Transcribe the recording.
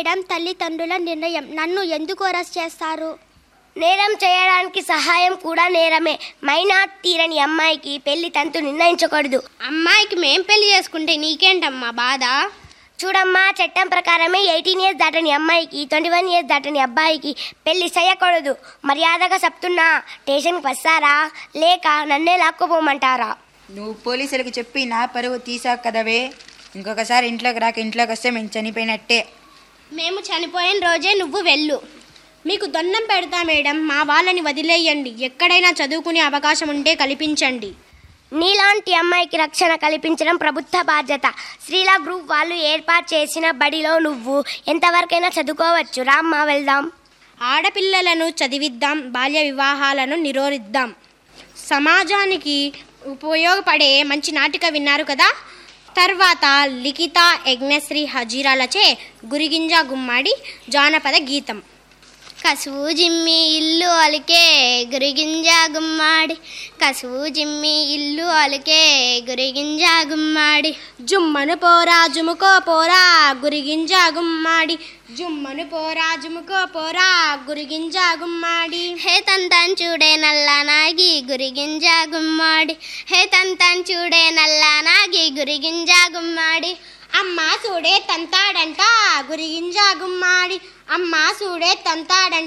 చేయడం తల్లిదండ్రుల నిర్ణయం నన్ను ఎందుకు అరెస్ట్ చేస్తారు నేరం చేయడానికి సహాయం కూడా నేరమే మైనా తీరని అమ్మాయికి పెళ్లి తంతు నిర్ణయించకూడదు అమ్మాయికి మేం పెళ్లి చేసుకుంటే నీకేంటమ్మా బాధ చూడమ్మా చట్టం ప్రకారమే ఎయిటీన్ ఇయర్స్ దాటని అమ్మాయికి ట్వంటీ వన్ ఇయర్స్ దాటని అబ్బాయికి పెళ్లి చేయకూడదు మర్యాదగా చెప్తున్నా స్టేషన్కి వస్తారా లేక నన్నే లాక్కుపోమంటారా నువ్వు పోలీసులకు చెప్పి నా పరువు తీసావు కదవే ఇంకొకసారి ఇంట్లోకి రాక ఇంట్లోకి వస్తే మేము చనిపోయినట్టే మేము చనిపోయిన రోజే నువ్వు వెళ్ళు మీకు దండం పెడతా మేడం మా వాళ్ళని వదిలేయండి ఎక్కడైనా చదువుకునే అవకాశం ఉంటే కల్పించండి నీలాంటి అమ్మాయికి రక్షణ కల్పించడం ప్రభుత్వ బాధ్యత శ్రీలా గ్రూప్ వాళ్ళు ఏర్పాటు చేసిన బడిలో నువ్వు ఎంతవరకైనా చదువుకోవచ్చు రామ్మా వెళ్దాం ఆడపిల్లలను చదివిద్దాం బాల్య వివాహాలను నిరోధిద్దాం సమాజానికి ఉపయోగపడే మంచి నాటిక విన్నారు కదా తర్వాత లిఖిత యజ్ఞశ్రీ హజీరాలచే గురిగింజ గుమ్మాడి జానపద గీతం కసువు జిమ్మి ఇల్లు అలికే గురిగింజ గుమ్మాడి కసువు జిమ్మి ఇల్లు అలికే గురిగింజ గుమ్మాడి జుమ్మను పోరా జుముకో పోరా గురిగింజ గుమ్మాడి జుమ్మను పోరా జుముకో పోరా గురిగింజ గుమ్మాడి హే తంతాన్ చూడే నల్ల నాగి గురిగింజ గుమ్మాడి హే తంతాన్ చూడే నల్ల నాగి గురిగింజ గుమ్మాడి అమ్మ చూడే తంతాడంట గురిగింజ గుమ్మాడి అమ్మ చూడే తంతాడంట